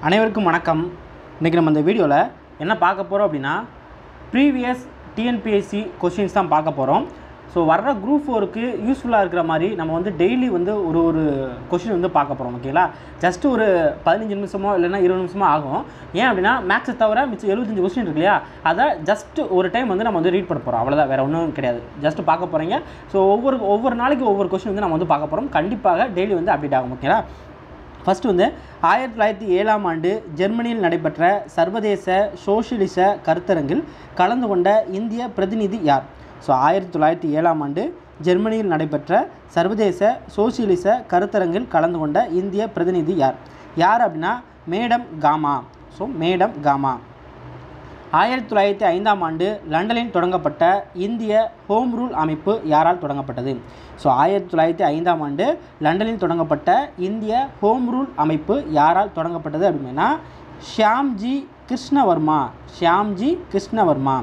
அனைவருக்கும் வணக்கம் இன்றைக்கி நம்ம இந்த வீடியோவில் என்ன பார்க்க போகிறோம் அப்படின்னா ப்ரீவியஸ் டிஎன்பிஎஸ்சி கொஷின்ஸ் தான் பார்க்க போகிறோம் ஸோ வர்ற குரூப் ஃபோருக்கு யூஸ்ஃபுல்லாக இருக்கிற மாதிரி நம்ம வந்து டெய்லி வந்து ஒரு ஒரு கொஷின் வந்து பார்க்க போகிறோம் ஓகேங்களா ஜஸ்ட் ஒரு பதினஞ்சு நிமிஷமோ இல்லைன்னா இருபது நிமிஷமோ ஆகும் ஏன் அப்படின்னா மேக்ஸை தவிர மிச்சம் எழுபத்தஞ்சு கொஸ்டின் இருக்கு இல்லையா அதை ஜஸ்ட் ஒரு டைம் வந்து நம்ம வந்து ரீட் பண்ண போகிறோம் அவ்வளோதான் வேறு ஒன்றும் கிடையாது ஜஸ்ட் பார்க்க போகிறீங்க ஸோ ஒவ்வொரு ஒவ்வொரு நாளைக்கு ஒவ்வொரு கொஸ்டின் வந்து நம்ம வந்து பார்க்க போகிறோம் கண்டிப்பாக டெய்லி வந்து அப்டேட் ஆகும் ஓகேங்களா ஃபஸ்ட்டு வந்து ஆயிரத்தி தொள்ளாயிரத்தி ஏழாம் ஆண்டு ஜெர்மனியில் நடைபெற்ற சர்வதேச சோஷியலிச கருத்தரங்கில் கலந்து கொண்ட இந்திய பிரதிநிதி யார் ஸோ ஆயிரத்தி தொள்ளாயிரத்தி ஏழாம் ஆண்டு ஜெர்மனியில் நடைபெற்ற சர்வதேச சோஷியலிச கருத்தரங்கில் கலந்து கொண்ட இந்திய பிரதிநிதி யார் யார் அப்படின்னா madam Cama so madam Cama ஆயிரத்தி தொள்ளாயிரத்தி ஐந்தாம் ஆண்டு லண்டனில் தொடங்கப்பட்ட இந்திய ஹோம் ரூல் அமைப்பு யாரால் தொடங்கப்பட்டது ஸோ ஆயிரத்தி தொள்ளாயிரத்தி ஐந்தாம் ஆண்டு லண்டனில் தொடங்கப்பட்ட இந்திய ஹோம் ரூல் அமைப்பு யாரால் தொடங்கப்பட்டது அப்படின்னா ஷியாம்ஜி கிருஷ்ணவர்மா ஷியாம்ஜி கிருஷ்ணவர்மா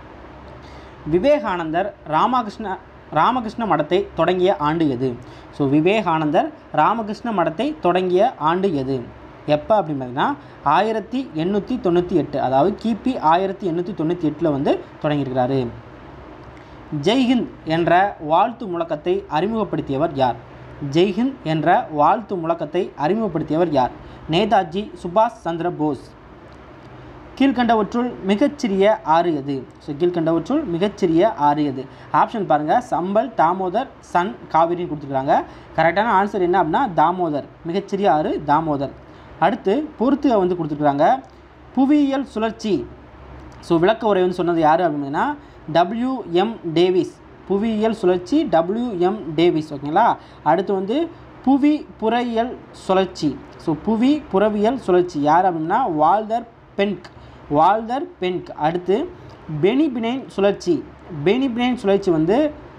விவேகானந்தர் ராமகிருஷ்ண ராமகிருஷ்ண மடத்தை தொடங்கிய ஆண்டு எது ஸோ விவேகானந்தர் ராமகிருஷ்ண மடத்தை தொடங்கிய ஆண்டு எது எப்போ அப்படின்னு பார்த்தீங்கன்னா ஆயிரத்தி எண்ணூற்றி தொண்ணூற்றி எட்டு அதாவது கிபி ஆயிரத்தி எண்ணூற்றி தொண்ணூற்றி எட்டில் வந்து தொடங்கியிருக்கிறாரு ஜெய்ஹிந்த் என்ற வாழ்த்து முழக்கத்தை அறிமுகப்படுத்தியவர் யார் ஜெய்ஹிந்த் என்ற வாழ்த்து முழக்கத்தை அறிமுகப்படுத்தியவர் யார் நேதாஜி சுபாஷ் சந்திர போஸ் கீழ்கண்டவற்றுள் மிகச்சிறிய ஆறு எது ஸோ கீழ்கண்டவற்றுள் மிகச்சிறிய ஆறு எது ஆப்ஷன் பாருங்கள் சம்பல் தாமோதர் சன் காவிரின்னு கொடுத்துருக்காங்க கரெக்டான ஆன்சர் என்ன அப்படின்னா தாமோதர் மிகச்சிறிய ஆறு தாமோதர் அடுத்து பொறுத்துக வந்து கொடுத்துருக்குறாங்க புவியியல் சுழற்சி ஸோ விளக்க உரை வந்து சொன்னது யார் அப்படின்னா டபிள்யூஎம் டேவிஸ் புவியியல் சுழற்சி டபிள்யூஎம் டேவிஸ் ஓகேங்களா அடுத்து வந்து புவி புறையியல் சுழற்சி ஸோ புவி புறவியல் சுழற்சி யார் அப்படின்னா வால்டர் பென்க் வால்டர் பென்க் அடுத்து பெனிபினைன் சுழற்சி பெனிபினைன் சுழற்சி வந்து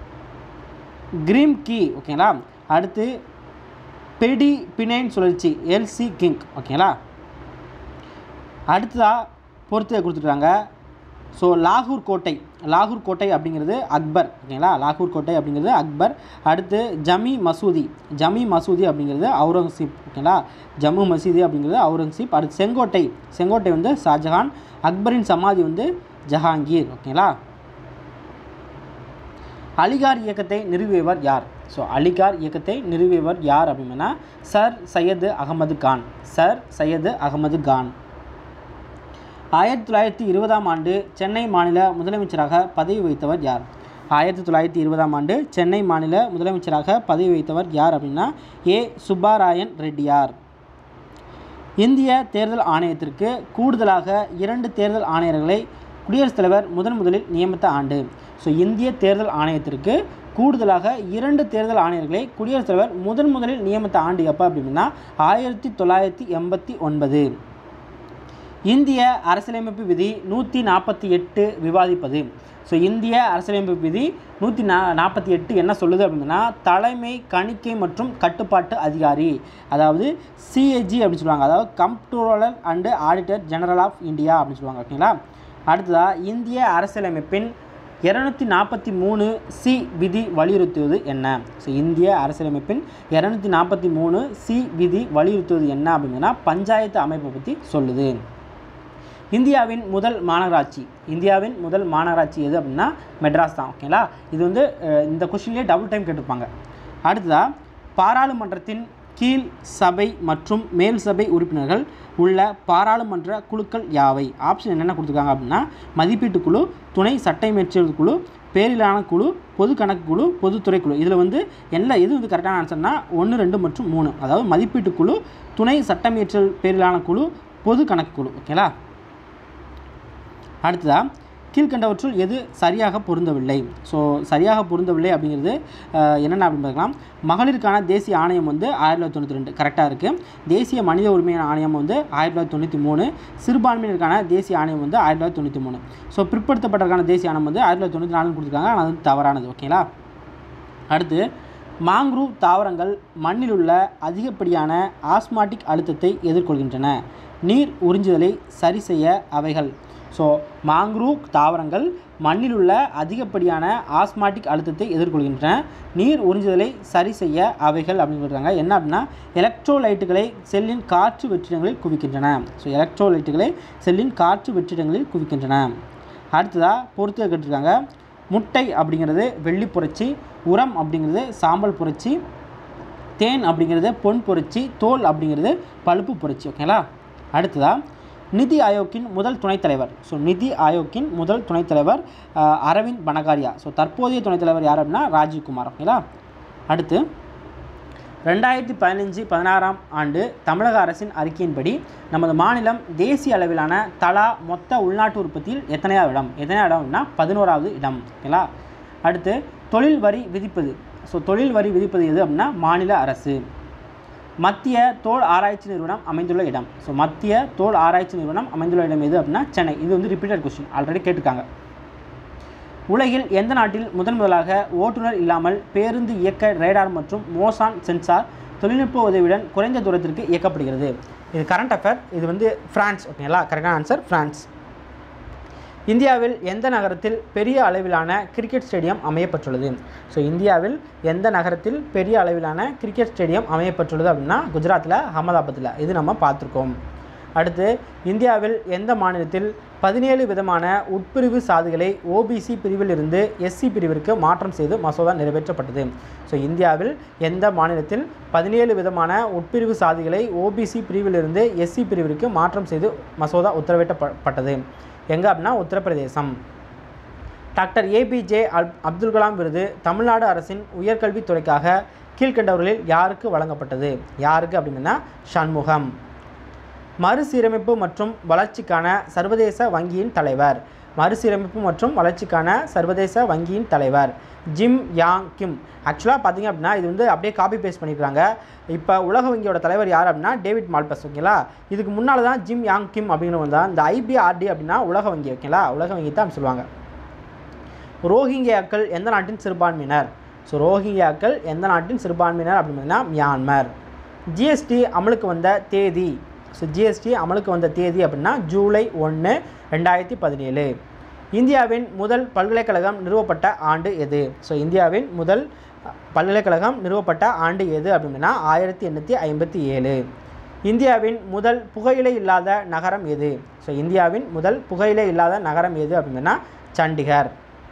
கிரீம் கீ ஓகேங்களா அடுத்து பெடி பினைன் சுழற்சி எல்சி கிங் ஓகேங்களா அடுத்ததாக பொறுத்து கொடுத்துருக்காங்க ஸோ லாகூர் கோட்டை லாகூர் கோட்டை அப்படிங்கிறது அக்பர் ஓகேங்களா லாகூர் கோட்டை அப்படிங்கிறது அக்பர் அடுத்து ஜமி மசூதி ஜமி மசூதி அப்படிங்கிறது அவுரங்கசீப் ஓகேங்களா ஜம்மு மசூதி அப்படிங்கிறது அவுரங்கசீப் அடுத்து செங்கோட்டை செங்கோட்டை வந்து ஷாஜஹான் அக்பரின் சமாதி வந்து ஜஹாங்கீர் ஓகேங்களா அலிகார் இயக்கத்தை நிறுவியவர் யார் ஸோ அலிகார் இயக்கத்தை நிறுவியவர் யார் அப்படின்னா சர் சையது அகமது கான் சர் சையது அகமது கான் ஆயிரத்தி தொள்ளாயிரத்தி இருபதாம் ஆண்டு சென்னை மாநில முதலமைச்சராக பதவி வகித்தவர் யார் ஆயிரத்தி தொள்ளாயிரத்தி இருபதாம் ஆண்டு சென்னை மாநில முதலமைச்சராக பதவி வகித்தவர் யார் அப்படின்னா ஏ சுப்பாராயன் ரெட்டியார் இந்திய தேர்தல் ஆணையத்திற்கு கூடுதலாக இரண்டு தேர்தல் ஆணையர்களை குடியரசுத் தலைவர் முதன் முதலில் நியமித்த ஆண்டு ஸோ இந்திய தேர்தல் ஆணையத்திற்கு கூடுதலாக இரண்டு தேர்தல் ஆணையர்களை குடியரசுத் தலைவர் முதன் முதலில் நியமித்த ஆண்டு எப்போ அப்படின்னா ஆயிரத்தி தொள்ளாயிரத்தி எண்பத்தி ஒன்பது இந்திய அரசியலமைப்பு விதி நூற்றி நாற்பத்தி எட்டு விவாதிப்பது ஸோ இந்திய அரசியலமைப்பு விதி நூற்றி நா நாற்பத்தி எட்டு என்ன சொல்லுது அப்படின்னா தலைமை கணிக்கை மற்றும் கட்டுப்பாட்டு அதிகாரி அதாவது சிஏஜி அப்படின்னு சொல்லுவாங்க அதாவது comptroller and auditor general of India அப்படின்னு சொல்லுவாங்க ஓகேங்களா அடுத்ததாக இந்திய அரசியலமைப்பின் இரநூத்தி நாற்பத்தி மூணு சி விதி வலியுறுத்துவது என்ன ஸோ இந்திய அரசியலமைப்பின் இரநூத்தி நாற்பத்தி மூணு சி விதி வலியுறுத்துவது என்ன அப்படின்னா பஞ்சாயத்து அமைப்பை பற்றி சொல்லுது இந்தியாவின் முதல் மாநகராட்சி இந்தியாவின் முதல் மாநகராட்சி எது அப்படின்னா மெட்ராஸ் தான் ஓகேங்களா இது வந்து அஹ், இந்த கொஷின்லேயே டபுள் டைம் கேட்டிருப்பாங்க அடுத்ததாக பாராளுமன்றத்தின் கீழ் சபை மற்றும் மேல் சபை உறுப்பினர்கள் உள்ள பாராளுமன்ற குழுக்கள் யாவை ஆப்ஷன் என்னென்ன கொடுத்துருக்காங்க அப்படின்னா மதிப்பீட்டு குழு துணை சட்டை மேற்செயல் குழு பேரிலான குழு பொது கணக்கு குழு பொதுத்துறை குழு இதில் வந்து என்ன எது வந்து கரெக்டான ஆன்சர்னா ஒன்று ரெண்டு மற்றும் மூணு அதாவது மதிப்பீட்டு குழு துணை சட்டமியற்றல் பேரிலான குழு பொது கணக்கு குழு ஓகேங்களா அடுத்ததாக கீழ்கண்டவற்றுள் எது சரியாக பொருந்தவில்லை ஸோ சரியாக பொருந்தவில்லை அப்படிங்கிறது அஹ், என்னென்ன அப்படின்னு பார்க்கலாம் மகளிருக்கான தேசிய ஆணையம் வந்து ஆயிரத்தி தொள்ளாயிரத்தி தொண்ணூற்றி ரெண்டு கரெக்டாக இருக்குது தேசிய மனித உரிமை ஆணையம் வந்து ஆயிரத்தி தொள்ளாயிரத்தி தொண்ணூற்றி மூணு சிறுபான்மையினருக்கான தேசிய ஆணையம் வந்து ஆயிரத்தி தொள்ளாயிரத்தி தொண்ணூற்றி மூணு ஸோ பிற்படுத்தப்பட்டதற்கான தேசிய ஆணையம் வந்து ஆயிரத்தி தொள்ளாயிரத்தி தொண்ணூற்றி நாலுன்னு கொடுத்துருக்காங்க ஆனால் அது வந்து தவறானது ஓகேங்களா அடுத்து மாங்க்ரூவ் தாவரங்கள் மண்ணில் உள்ள அதிகப்படியான ஆஸ்மாட்டிக் அழுத்தத்தை எதிர்கொள்கின்றன நீர் உறிஞ்சுதலை சரி செய்ய அவைகள் ஸோ மாங்க்ரூவ் தாவரங்கள் மண்ணில் உள்ள அதிகப்படியான ஆஸ்மாட்டிக் அழுத்தத்தை எதிர்கொள்கின்றன நீர் உறிஞ்சுதலை சரி செய்ய அவைகள் அப்படின்னு சொல்கிறாங்க என்ன அப்படின்னா எலக்ட்ரோலைட்டுகளை செல்லின் காற்று வெற்றிடங்களில் குவிக்கின்றன ஸோ எலக்ட்ரோலைட்டுகளை செல்லின் காற்று வெற்றிடங்களில் குவிக்கின்றன அடுத்ததாக பொறுத்து கேட்டிருக்காங்க முட்டை அப்படிங்கிறது வெள்ளி புரட்சி உரம் அப்படிங்கிறது சாம்பல் புரட்சி தேன் அப்படிங்கிறது பொன் புரட்சி தோல் அப்படிங்கிறது பழுப்பு புரட்சி ஓகேங்களா அடுத்ததாக நிதி ஆயோக்கின் முதல் துணைத் தலைவர் ஸோ நிதி ஆயோக்கின் முதல் துணைத் தலைவர் அஹ், அரவிந்த் பனகாரியா ஸோ தற்போதைய துணைத் தலைவர் யார் அப்படின்னா ராஜீவ்குமார் ஓகேங்களா அடுத்து ரெண்டாயிரத்தி பதினஞ்சு பதினாறாம் ஆண்டு தமிழக அரசின் அறிக்கையின்படி நமது மாநிலம் தேசிய அளவிலான தலா மொத்த உள்நாட்டு உற்பத்தியில் எத்தனையாவது இடம் எத்தனையாவது இடம் அப்படின்னா பதினோராவது இடம் ஓகேங்களா அடுத்து தொழில் வரி விதிப்பது ஸோ தொழில் வரி விதிப்பது எது அப்படின்னா மாநில அரசு மத்திய தோல் ஆராய்ச்சி நிறுவனம் அமைந்துள்ள இடம் ஸோ மத்திய தோல் ஆராய்ச்சி நிறுவனம் அமைந்துள்ள இடம் எது அப்படின்னா சென்னை இது வந்து ரிப்பீட்டட் கொஸ்டின் ஆல்ரெடி கேட்டிருக்காங்க உலகில் எந்த நாட்டில் முதன் முதலாக ஓட்டுநர் இல்லாமல் பேருந்து இயக்க ரேடார் மற்றும் மோசான் சென்சார் தொழில்நுட்ப உதவியுடன் குறைந்த தூரத்திற்கு இயக்கப்படுகிறது இது கரண்ட் அஃபேர் இது வந்து பிரான்ஸ் ஓகேங்களா கரெக்டான ஆன்சர் பிரான்ஸ் இந்தியாவில் எந்த நகரத்தில் பெரிய அளவிலான கிரிக்கெட் ஸ்டேடியம் அமையப்பட்டுள்ளது ஸோ இந்தியாவில் எந்த நகரத்தில் பெரிய அளவிலான கிரிக்கெட் ஸ்டேடியம் அமையப்பட்டுள்ளது அப்படின்னா குஜராத்தில் அகமதாபாத்தில் இது நம்ம பார்த்துருக்கோம் அடுத்து இந்தியாவில் எந்த மாநிலத்தில் பதினேழு விதமான உட்பிரிவு சாதிகளை ஓபிசி பிரிவில் இருந்து எஸ்சி பிரிவிற்கு மாற்றம் செய்து மசோதா நிறைவேற்றப்பட்டது ஸோ இந்தியாவில் எந்த மாநிலத்தில் பதினேழு விதமான உட்பிரிவு சாதிகளை ஓபிசி பிரிவிலிருந்து எஸ்சி பிரிவிற்கு மாற்றம் செய்து மசோதா உத்தரவிட்டப்பட்டது எங்கே அப்படின்னா உத்தரப்பிரதேசம் டாக்டர் ஏபிஜே அல் அப்துல் கலாம் விருது தமிழ்நாடு அரசின் உயர்கல்வித்துறைக்காக கீழ்க்கண்டவர்களில் யாருக்கு வழங்கப்பட்டது யாருக்கு அப்படின்னா சண்முகம் மறுசீரமைப்பு மற்றும் வளர்ச்சிக்கான சர்வதேச வங்கியின் தலைவர் மறுசீரமைப்பு மற்றும் வளர்ச்சிக்கான சர்வதேச வங்கியின் தலைவர் ஜிம் யாங் கிம் ஆக்சுவலாக பார்த்தீங்க அப்படின்னா இது வந்து அப்படியே காப்பி பேஸ்ட் பண்ணியிருக்காங்க இப்போ உலக வங்கியோட தலைவர் யார் அப்படின்னா டேவிட் மால்பஸ் ஓகேங்களா இதுக்கு முன்னால் தான் ஜிம் யாங் கிம் அப்படின்னு வந்தால் இந்த ஐபிஆர்டி அப்படின்னா உலக வங்கி ஓகேங்களா உலக வங்கி தான் அப்படி சொல்லுவாங்க ரோஹிங்கியாக்கள் எந்த நாட்டின் சிறுபான்மையினர் ஸோ ரோஹிங்கியாக்கள் எந்த நாட்டின் சிறுபான்மையினர் அப்படின்னா மியான்மர் ஜிஎஸ்டி அமலுக்கு வந்த தேதி ஸோ ஜிஎஸ்டி அமலுக்கு வந்த தேதி அப்படின்னா ஜூலை ஒன்று ரெண்டாயிரத்தி பதினேழு இந்தியாவின் முதல் பல்கலைக்கழகம் நிறுவப்பட்ட ஆண்டு எது ஸோ இந்தியாவின் முதல் பல்கலைக்கழகம் நிறுவப்பட்ட ஆண்டு எது அப்படின்னா ஆயிரத்தி எண்ணூற்றி ஐம்பத்தி ஏழு இந்தியாவின் முதல் புகையிலை இல்லாத நகரம் எது ஸோ இந்தியாவின் முதல் புகையிலை இல்லாத நகரம் எது அப்படின்னா சண்டிகர்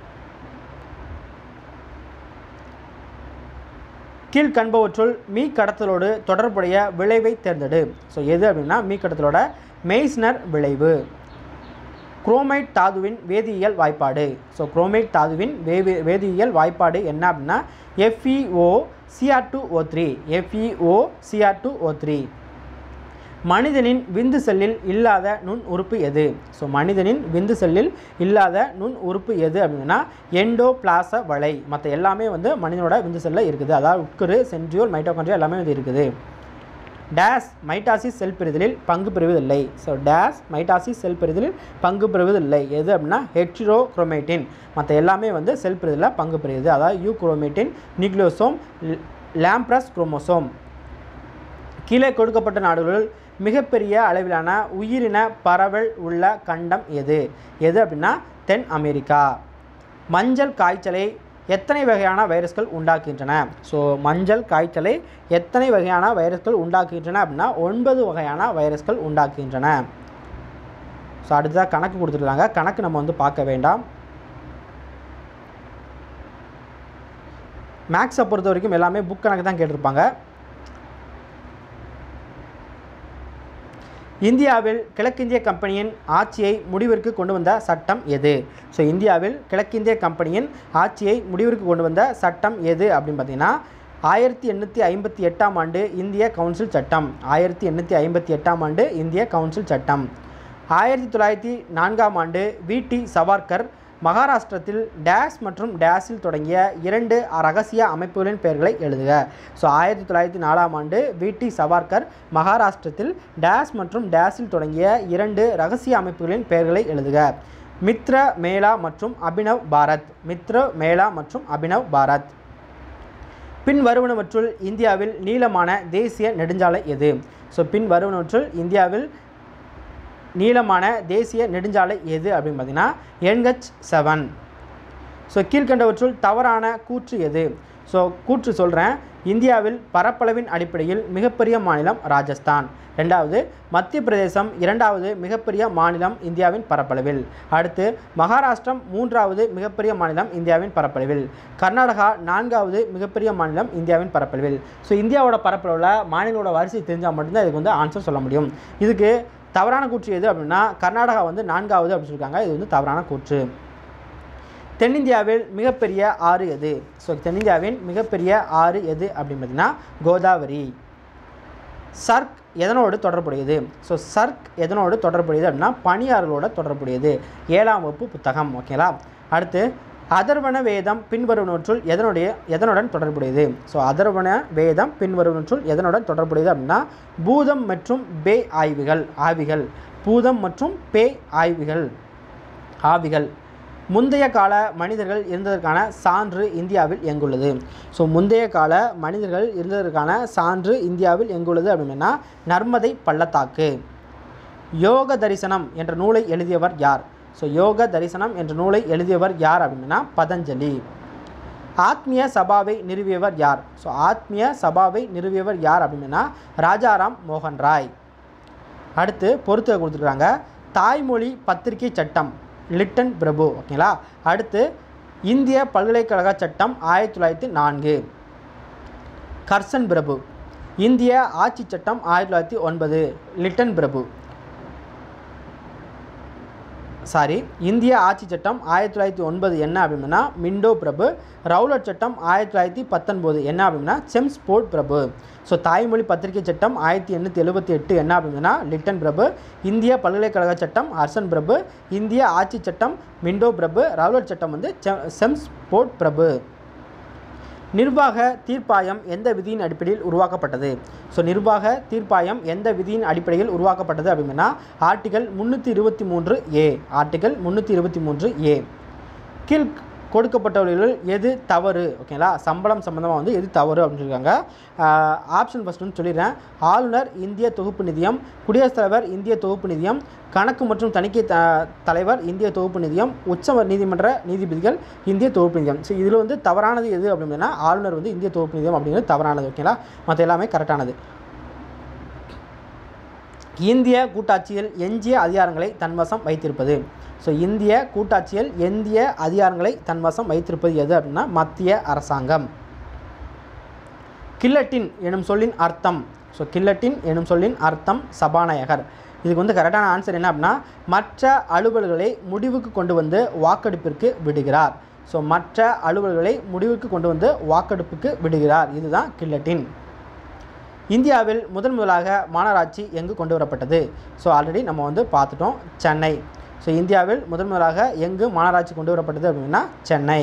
கீழ்கண்பவற்றுள் மீ கடத்தலோடு தொடர்புடைய விளைவை தேர்ந்தெடு ஸோ எது அப்படின்னா மீ கடத்தலோட மெய்ஸ்னர் விளைவு குரோமைட் தாதுவின் வேதியியல் வாய்ப்பாடு ஸோ குரோமைட் தாதுவின் வேதி வேதியியல் வாய்ப்பாடு என்ன அப்படின்னா F E O C R two O three F E O C R two O three மனிதனின் விந்து செல்லில் இல்லாத நுண் உறுப்பு எது ஸோ மனிதனின் விந்து செல்லில் இல்லாத நுண் உறுப்பு எது அப்படின்னா எண்டோபிளாச வலை மற்ற எல்லாமே வந்து மனிதனோட விந்து செல்லில் இருக்குது அதாவது உட்கரு சென்ட்ரியோல் மைட்டோகான்ட்ரியா எல்லாமே வந்து இருக்குது டேஸ் மைட்டாசிஸ் செல் பிரிதலில் பங்கு பெறுவதில்லை ஸோ டேஸ் மைட்டாசிஸ் செல் பிரிதலில் பங்கு பெறுவதில்லை எது அப்படின்னா ஹெட்ரோ குரோமேட்டின் மற்ற எல்லாமே வந்து செல் பிரிதலில் பங்கு பெறுகிறது அதாவது யூ குரோமேட்டின் நியூக்ளியோசோம் லாம்ப்ரஸ் குரோமோசோம் கீழே கொடுக்கப்பட்ட நாடுகளில் மிகப்பெரிய அளவிலான உயிரின பரவல் உள்ள கண்டம் எது எது அப்படின்னா தென் அமெரிக்கா மஞ்சள் காய்ச்சலை எத்தனை வகையான வைரஸ்கள் உண்டாக்குகின்றன ஸோ மஞ்சள் காய்ச்சலை எத்தனை வகையான வைரஸ்கள் உண்டாக்குகின்றன அப்படின்னா ஒன்பது வகையான வைரஸ்கள் உண்டாக்குகின்றன ஸோ அடுத்ததாக கணக்கு கொடுத்துருக்காங்க கணக்கு நம்ம வந்து பார்க்க வேண்டாம் மேக்ஸை பொறுத்த வரைக்கும் எல்லாமே புக் கணக்கு தான் கேட்டிருப்பாங்க இந்தியாவில் கிழக்கிந்திய கம்பெனியின் ஆட்சியை முடிவிற்கு கொண்டு வந்த சட்டம் எது ஸோ இந்தியாவில் கிழக்கிந்திய கம்பெனியின் ஆட்சியை முடிவிற்கு கொண்டு வந்த சட்டம் எது அப்படின்னு பார்த்தீங்கன்னா ஆயிரத்தி எண்ணூற்றி ஐம்பத்தி எட்டாம் ஆண்டு இந்திய கவுன்சில் சட்டம் ஆயிரத்தி எண்ணூற்றி ஐம்பத்தி எட்டாம் ஆண்டு இந்திய கவுன்சில் சட்டம் ஆயிரத்தி தொள்ளாயிரத்தி நான்காம் ஆண்டு விடி சவார்கர் மகாராஷ்டிரத்தில் டேஷ் மற்றும் டேஷில் தொடங்கிய இரண்டு ரகசிய அமைப்புகளின் பெயர்களை எழுதுக ஸோ ஆயிரத்தி தொள்ளாயிரத்தி நாலாம் ஆண்டு விடி சவார்கர் மகாராஷ்டிரத்தில் டேஷ் மற்றும் டேஷில் தொடங்கிய இரண்டு ரகசிய அமைப்புகளின் பெயர்களை எழுதுக மித்ர மேளா மற்றும் அபினவ் பாரத் மித்ர மேளா மற்றும் அபினவ் பாரத் பின் வருவனவற்றுள் இந்தியாவில் நீளமான தேசிய நெடுஞ்சாலை எது ஸோ பின் வருவனவற்றுள் இந்தியாவில் நீளமான தேசிய நெடுஞ்சாலை எது அப்படின்னு பார்த்தீங்கன்னா என்ஹெச் செவன் ஸோ கீழ்கண்டவற்றுள் தவறான கூற்று எது ஸோ கூற்று சொல்கிறேன் இந்தியாவில் பரப்பளவின் அடிப்படையில் மிகப்பெரிய மாநிலம் ராஜஸ்தான் ரெண்டாவது மத்திய பிரதேசம் இரண்டாவது மிகப்பெரிய மாநிலம் இந்தியாவின் பரப்பளவில் அடுத்து மகாராஷ்டிரம் மூன்றாவது மிகப்பெரிய மாநிலம் இந்தியாவின் பரப்பளவில் கர்நாடகா நான்காவது மிகப்பெரிய மாநிலம் இந்தியாவின் பரப்பளவில் ஸோ இந்தியாவோட பரப்பளவில் மாநிலோட வரிசை தெரிஞ்சால் மட்டும்தான் இதுக்கு வந்து ஆன்சர் சொல்ல முடியும் இதுக்கு தவறான கூற்று எது அப்படின்னா கர்நாடகா வந்து நான்காவது அப்படின்னு சொல்லியிருக்காங்க இது வந்து தவறான கூற்று தென்னிந்தியாவில் மிகப்பெரிய ஆறு எது ஸோ தென்னிந்தியாவின் மிகப்பெரிய ஆறு எது அப்படின்னு பார்த்தீங்கன்னா கோதாவரி சர்க் எதனோடு தொடர்புடையது ஸோ சர்க் எதனோடு தொடர்புடையது அப்படின்னா பணியாளர்களோட தொடர்புடையது ஏழாம் வகுப்பு புத்தகம் ஓகேங்களா அடுத்து அதர்வன வேதம் பின்வருவனற்றுள் எதனுடைய எதனுடன் தொடர்புடையது ஸோ அதர்வன வேதம் பின்வருவனற்றுள் எதனுடன் தொடர்புடையது அப்படின்னா பூதம் மற்றும் பே ஆய்வுகள் ஆவிகள் பூதம் மற்றும் பே ஆய்வுகள் ஆவிகள் முந்தைய கால மனிதர்கள் இருந்ததற்கான சான்று இந்தியாவில் எங்குள்ளது ஸோ முந்தைய கால மனிதர்கள் இருந்ததற்கான சான்று இந்தியாவில் எங்குள்ளது அப்படின்னா நர்மதை பள்ளத்தாக்கு யோக தரிசனம் என்ற நூலை எழுதியவர் யார் ஸோ யோக தரிசனம் என்ற நூலை எழுதியவர் யார் அப்படின்னா பதஞ்சலி ஆத்மிய சபாவை நிறுவியவர் யார் ஸோ ஆத்மிய சபாவை நிறுவியவர் யார் அப்படின்னா ராஜாராம் மோகன் ராய் அடுத்து பொறுத்து கொடுத்துருக்காங்க தாய்மொழி பத்திரிகை சட்டம் லிட்டன் பிரபு ஓகேங்களா அடுத்து இந்திய பல்கலைக்கழக சட்டம் ஆயிரத்தி தொள்ளாயிரத்தி நான்கு கர்சன் பிரபு இந்திய ஆட்சி சட்டம் ஆயிரத்தி தொள்ளாயிரத்தி ஒன்பது லிட்டன் பிரபு சாரி இந்திய ஆட்சி சட்டம் ஆயிரத்தி தொள்ளாயிரத்தி ஒன்பது என்ன அப்படின்னா மிண்டோ பிரபு ரவுலட் சட்டம் ஆயிரத்தி தொள்ளாயிரத்தி பத்தொன்பது என்ன அப்படின்னா செம்ஸ்போர்ட் பிரபு ஸோ தாய்மொழி பத்திரிகை சட்டம் ஆயிரத்தி எண்ணூற்றி எழுபத்தி எட்டு என்ன அப்படின்னா லிட்டன் பிரபு இந்திய பல்கலைக்கழக சட்டம் ஹர்சன் பிரபு இந்திய ஆட்சி சட்டம் மிண்டோ பிரபு ரவுலட் சட்டம் வந்து செம்ஸ்போர்ட் பிரபு நிர்வாக தீர்ப்பாயம் எந்த விதியின் அடிப்படையில் உருவாக்கப்பட்டது ஸோ நிர்வாக தீர்ப்பாயம் எந்த விதியின் அடிப்படையில் உருவாக்கப்பட்டது அப்படின்னா ஆர்டிகல் முந்நூற்றி இருபத்தி மூன்று ஏ ஆர்டிகல் முந்நூற்றி இருபத்தி மூன்று ஏ கீழ் கொடுக்கப்பட்டவர்களில் எது தவறு ஓகேங்களா சம்பளம் சம்மந்தமாக வந்து எது தவறு அப்படின்னு சொல்லியிருக்காங்க ஆப்ஷன் ஃபஸ்ட் வந்து சொல்லிடுறேன் ஆளுநர் இந்திய தொகுப்பு நிதியம் குடியரசுத் தலைவர் இந்திய தொகுப்பு நிதியம் கணக்கு மற்றும் தணிக்கை த தலைவர் இந்திய தொகுப்பு நிதியம் உச்ச நீதிமன்ற நீதிபதிகள் இந்திய தொகுப்பு நிதியம் ஸோ இதில் வந்து தவறானது எது அப்படின்னா ஆளுநர் வந்து இந்திய தொகுப்பு நிதியம் அப்படிங்கிறது தவறானது ஓகேங்களா மற்ற எல்லாமே கரெக்டானது இந்திய கூட்டாட்சியில் எஞ்சிய அதிகாரங்களை தன்வசம் வைத்திருப்பது ஸோ இந்திய கூட்டாட்சியில் எந்திய அதிகாரங்களை தன்வசம் வைத்திருப்பது எது அப்படின்னா மத்திய அரசாங்கம் கில்லட்டின் எனும் சொல்லின் அர்த்தம் ஸோ கில்லட்டின் எனும் சொல்லின் அர்த்தம் சபாநாயகர் இதுக்கு வந்து கரெக்டான ஆன்சர் என்ன அப்படின்னா மற்ற அலுவல்களை முடிவுக்கு கொண்டு வந்து வாக்கெடுப்பிற்கு விடுகிறார் ஸோ மற்ற அலுவல்களை முடிவுக்கு கொண்டு வந்து வாக்கெடுப்புக்கு விடுகிறார் இதுதான் கில்லட்டின் இந்தியாவில் முதன் முதலாக மாநகராட்சி எங்கு கொண்டு வரப்பட்டது ஸோ ஆல்ரெடி நம்ம வந்து பார்த்துட்டோம் சென்னை ஸோ இந்தியாவில் முதன் முதலாக எங்கு மாநகராட்சி கொண்டு வரப்பட்டது அப்படின்னா சென்னை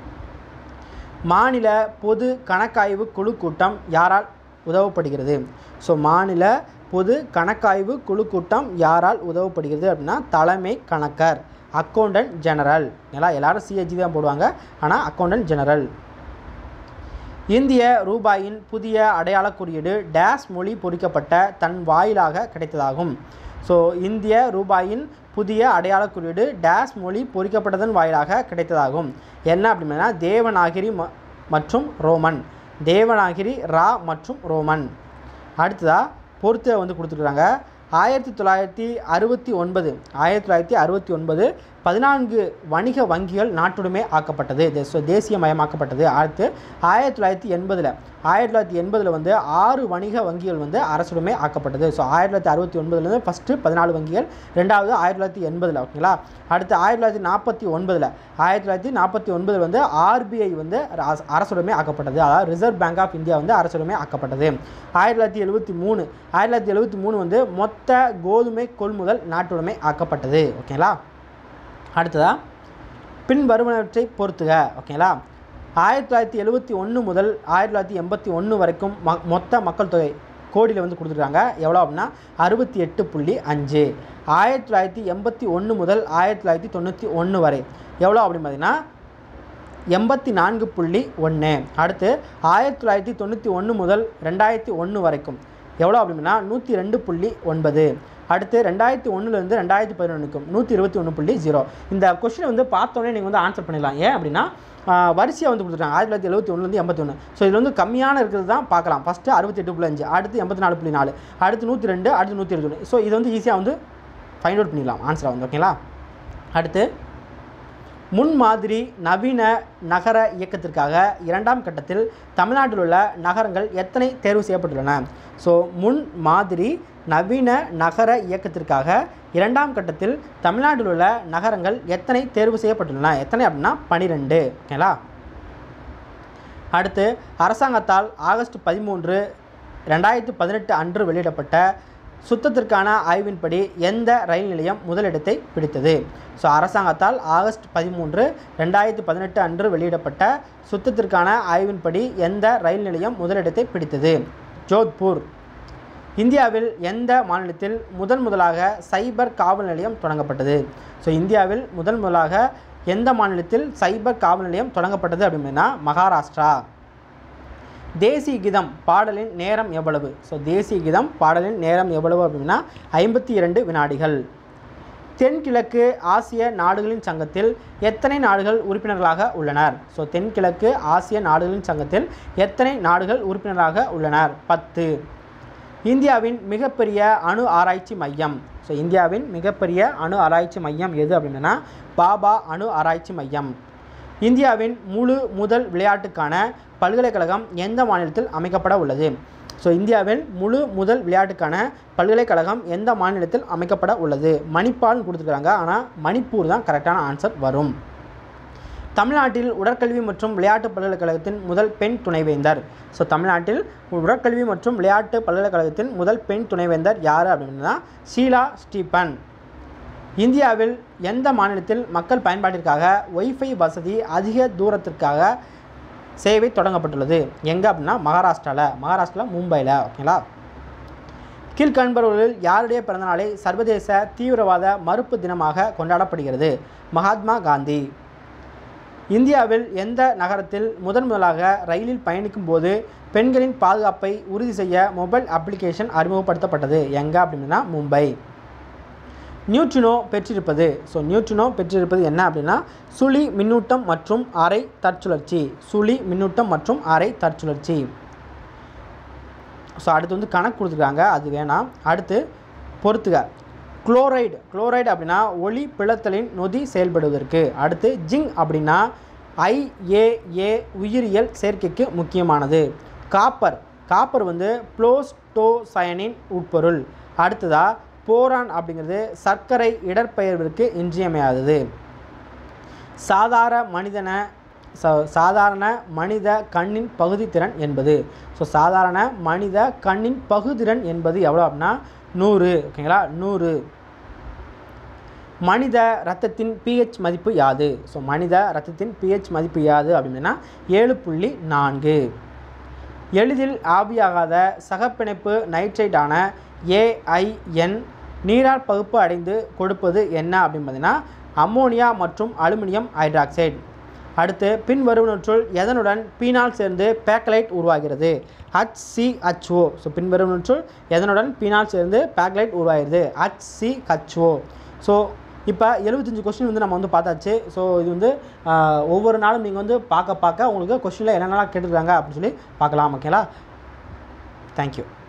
மாநில பொது கணக்காய்வு குழு கூட்டம் யாரால் உதவப்படுகிறது ஸோ மாநில பொது கணக்காய்வு குழு கூட்டம் யாரால் உதவப்படுகிறது அப்படின்னா தலைமை கணக்கர் அக்கௌண்டன்ட் ஜெனரல் ஏன்னா எல்லாரும் சிஹெச்டி தான் போடுவாங்க ஆனால் அக்கௌண்டன்ட் ஜெனரல் இந்திய ரூபாயின் புதிய அடையாள குறியீடு டேஸ் மொழி பொறிக்கப்பட்ட தன் வாயிலாக கிடைத்ததாகும் ஸோ இந்திய ரூபாயின் புதிய அடையாள குறியீடு டேஸ் மொழி பொறிக்கப்பட்டதன் வாயிலாக கிடைத்ததாகும் என்ன அப்படின்னா தேவநாகிரி ம மற்றும் ரோமன் தேவநாகிரி ரா மற்றும் ரோமன் அடுத்ததாக பொறுத்த வந்து கொடுத்துருக்காங்க ஆயிரத்தி தொள்ளாயிரத்தி அறுபத்தி ஒன்பது ஆயிரத்தி தொள்ளாயிரத்தி அறுபத்தி ஒன்பது பதினான்கு வணிக வங்கிகள் நாட்டுடைமை ஆக்கப்பட்டது தே- தேசியமயமாக்கப்பட்டது அடுத்து ஆயிரத்தி தொள்ளாயிரத்தி எண்பதில் ஆயிரத்தி தொள்ளாயிரத்தி எண்பதில் வந்து ஆறு வணிக வங்கிகள் வந்து அரசுடைமை ஆக்கப்பட்டது ஸோ ஆயிரத்தி தொள்ளாயிரத்தி அறுபத்தி ஒன்பதுலேருந்து ஃபஸ்ட்டு பதினாலு வங்கிகள் ரெண்டாவது ஆயிரத்தி தொள்ளாயிரத்தி எண்பதில் ஓகேங்களா அடுத்து ஆயிரத்தி தொள்ளாயிரத்தி நாற்பத்தி ஒன்பதில் ஆயிரத்தி தொள்ளாயிரத்தி நாற்பத்தி ஒன்பதில் வந்து ஆர்பிஐ வந்து அரசு- அரசுடைமை ஆக்கப்பட்டது அதாவது ரிசர்வ் பேங்க் ஆஃப் இந்தியா வந்து அரசுடைமை ஆக்கப்பட்டது ஆயிரத்தி தொள்ளாயிரத்தி எழுபத்தி மூணு ஆயிரத்தி தொள்ளாயிரத்தி எழுபத்தி மூணு வந்து மொத்த கோதுமை கொள்முதல் நாட்டுடைமை ஆக்கப்பட்டது ஓகேங்களா அடுத்ததாக பின்வருவனவற்றை பொறுத்துக ஓகேங்களா ஆயிரத்தி தொள்ளாயிரத்தி எழுபத்தி ஒன்று முதல் ஆயிரத்தி தொள்ளாயிரத்தி எண்பத்தி ஒன்று வரைக்கும் ம மொத்த மக்கள் தொகை கோடியில் வந்து கொடுத்துருக்காங்க எவ்வளோ அப்படின்னா அறுபத்தி எட்டு புள்ளி அஞ்சு ஆயிரத்தி தொள்ளாயிரத்தி எண்பத்தி ஒன்று முதல் ஆயிரத்தி தொள்ளாயிரத்தி தொண்ணூற்றி ஒன்று வரை எவ்வளோ அப்படின்னு பார்த்தீங்கன்னா எண்பத்தி நான்கு புள்ளி ஒன்று அடுத்து ஆயிரத்தி தொள்ளாயிரத்தி தொண்ணூற்றி ஒன்று முதல் ரெண்டாயிரத்தி ஒன்று வரைக்கும் எவ்வளோ அப்படின்னா நூற்றி ரெண்டு புள்ளி ஒன்பது அடுத்து ரெண்டாயிரத்தி ஒன்றுலேருந்து ரெண்டாயிரத்தி பதினொன்றுக்கும் நூற்றி இருபத்தி ஒன்று புள்ளி ஜீரோ இந்த கொஸ்டினை வந்து பார்த்தோன்னே நீங்கள் வந்து ஆன்சர் பண்ணிடலாம் ஏன் அப்படின்னா வரிசையாக வந்து கொடுத்துருக்காங்க ஆயிரத்தி தொள்ளாயிரத்தி எழுபத்தி ஒன்றுலேருந்து எண்பத்தி ஒன்று ஸோ இதில் வந்து கம்மியான இருக்கிறது தான் பார்க்கலாம் ஃபஸ்ட்டு அறுபத்தெட்டு புள்ளி அஞ்சு அடுத்து எண்பத்தி நாலு புள்ளி நாலு அடுத்து நூற்றி ரெண்டு அடுத்து நூற்றி இருபத்தி ஸோ இது வந்து ஈஸியாக வந்து ஃபைண்ட் அவுட் பண்ணிடலாம் ஆன்சரை வந்து ஓகேங்களா அடுத்து முன்மாதிரி நவீன நகர இயக்கத்திற்காக இரண்டாம் கட்டத்தில் தமிழ்நாட்டில் உள்ள நகரங்கள் எத்தனை தேர்வு செய்யப்பட்டுள்ளன ஸோ முன் மாதிரி நவீன நகர இயக்கத்திற்காக இரண்டாம் கட்டத்தில் தமிழ்நாட்டில் உள்ள நகரங்கள் எத்தனை தேர்வு செய்யப்பட்டுள்ளன எத்தனை அப்படின்னா பனிரெண்டு ஓகேங்களா அடுத்து அரசாங்கத்தால் ஆகஸ்ட் பதிமூன்று ரெண்டாயிரத்து பதினெட்டு அன்று வெளியிடப்பட்ட சுத்தத்திற்கான ஆய்வின்படி எந்த ரயில் நிலையம் முதலிடத்தை பிடித்தது ஸோ அரசாங்கத்தால் ஆகஸ்ட் பதிமூன்று ரெண்டாயிரத்து பதினெட்டு அன்று வெளியிடப்பட்ட சுத்தத்திற்கான ஆய்வின்படி எந்த ரயில் நிலையம் முதலிடத்தை பிடித்தது ஜோத்பூர் இந்தியாவில் எந்த மாநிலத்தில் முதன் முதலாக சைபர் காவல் நிலையம் தொடங்கப்பட்டது ஸோ இந்தியாவில் முதன் முதலாக எந்த மாநிலத்தில் சைபர் காவல் நிலையம் தொடங்கப்பட்டது அப்படின்னா மகாராஷ்டிரா தேசிய கீதம் பாடலின் நேரம் எவ்வளவு ஸோ தேசிய கீதம் பாடலின் நேரம் எவ்வளவு அப்படின்னா ஐம்பத்தி இரண்டு வினாடிகள் தென்கிழக்கு ஆசிய நாடுகளின் சங்கத்தில் எத்தனை நாடுகள் உறுப்பினர்களாக உள்ளனர் ஸோ தென்கிழக்கு ஆசிய நாடுகளின் சங்கத்தில் எத்தனை நாடுகள் உறுப்பினராக உள்ளனர் பத்து இந்தியாவின் மிகப்பெரிய அணு ஆராய்ச்சி மையம் ஸோ இந்தியாவின் மிகப்பெரிய அணு ஆராய்ச்சி மையம் எது அப்படின்னா பாபா அணு ஆராய்ச்சி மையம் இந்தியாவின் முழு முதல் விளையாட்டுக்கான பல்கலைக்கழகம் எந்த மாநிலத்தில் அமைக்கப்பட உள்ளது ஸோ இந்தியாவில் முழு முதல் விளையாட்டுக்கான பல்கலைக்கழகம் எந்த மாநிலத்தில் அமைக்கப்பட உள்ளது மணிப்பால்னு கொடுத்துருக்காங்க ஆனால் மணிப்பூர் தான் கரெக்டான ஆன்சர் வரும் தமிழ்நாட்டில் உடற்கல்வி மற்றும் விளையாட்டு பல்கலைக்கழகத்தின் முதல் பெண் துணைவேந்தர் ஸோ தமிழ்நாட்டில் உடற்கல்வி மற்றும் விளையாட்டு பல்கலைக்கழகத்தின் முதல் பெண் துணைவேந்தர் யார் அப்படின்னா ஷீலா ஸ்டீபன் இந்தியாவில் எந்த மாநிலத்தில் மக்கள் பயன்பாட்டிற்காக ஒய்ஃபை வசதி அதிக தூரத்திற்காக சேவை தொடங்கப்பட்டுள்ளது எங்கே அப்படின்னா மகாராஷ்டிராவில் மகாராஷ்டிராவில் மும்பையில் ஓகேங்களா கீழ்கண்பவர்களில் யாருடைய பிறந்தநாளை சர்வதேச தீவிரவாத மறுப்பு தினமாக கொண்டாடப்படுகிறது மகாத்மா காந்தி இந்தியாவில் எந்த நகரத்தில் முதன் முதலாக ரயிலில் பயணிக்கும் போது பெண்களின் பாதுகாப்பை உறுதி செய்ய மொபைல் அப்ளிகேஷன் அறிமுகப்படுத்தப்பட்டது எங்கே அப்படின்னா மும்பை நியூட்ரினோ பெற்றிருப்பது ஸோ நியூட்ரினோ பெற்றிருப்பது என்ன அப்படின்னா சுழி மின்னூட்டம் மற்றும் அரை தற்சுழற்சி சுழி மின்னூட்டம் மற்றும் அரை தற்சுழற்சி ஸோ அடுத்து வந்து கணக்கு கொடுத்துருக்காங்க அது வேணாம் அடுத்து பொறுத்துக குளோரைடு குளோரைடு அப்படின்னா ஒளி பிளத்தலின் நொதி செயல்படுவதற்கு அடுத்து ஜிங் அப்படின்னா ஐஏஏ உயிரியல் சேர்க்கைக்கு முக்கியமானது காப்பர் காப்பர் வந்து புளோஸ்டோசயனின் உட்பொருள் அடுத்ததா போரான் அப்படிங்கிறது சர்க்கரை இடற்பெயர்விற்கு இன்றியமையாதது சாதாரண மனிதன ச சாதாரண மனித கண்ணின் பகுதித்திறன் என்பது ஸோ சாதாரண மனித கண்ணின் பகுதிறன் என்பது எவ்வளோ அப்படின்னா நூறு ஓகேங்களா நூறு மனித இரத்தத்தின் பிஹெச் மதிப்பு யாது ஸோ மனித இரத்தத்தின் பிஹெச் மதிப்பு யாது அப்படின்னா ஏழு புள்ளி நான்கு எளிதில் ஆவியாகாத சகப்பிணைப்பு நைட்ரேட்டான ஏஐஎன் நீரால் பகுப்பு அடைந்து கொடுப்பது என்ன அப்படின்னு பார்த்தீங்கன்னா அம்மோனியா மற்றும் அலுமினியம் ஹைட்ராக்சைடு அடுத்து பின்வருவனற்றுள் எதனுடன் பீனால் சேர்ந்து பேக்கலைட் உருவாகிறது HCHO ஸோ பின்வருவனற்றுள் எதனுடன் பீனால் சேர்ந்து பேக்கலைட் உருவாகிறது HCHO ஸோ இப்போ எழுபத்தஞ்சு கொஸ்டின் வந்து நம்ம வந்து பார்த்தாச்சு ஸோ இது வந்து ஆஹ், ஒவ்வொரு நாளும் நீங்கள் வந்து பார்க்க பார்க்க உங்களுக்கு கொஸ்டினில் என்னென்னலாம் கேட்டுருக்காங்க அப்படின்னு சொல்லி பார்க்கலாம் ஓகேங்களா தேங்க்யூ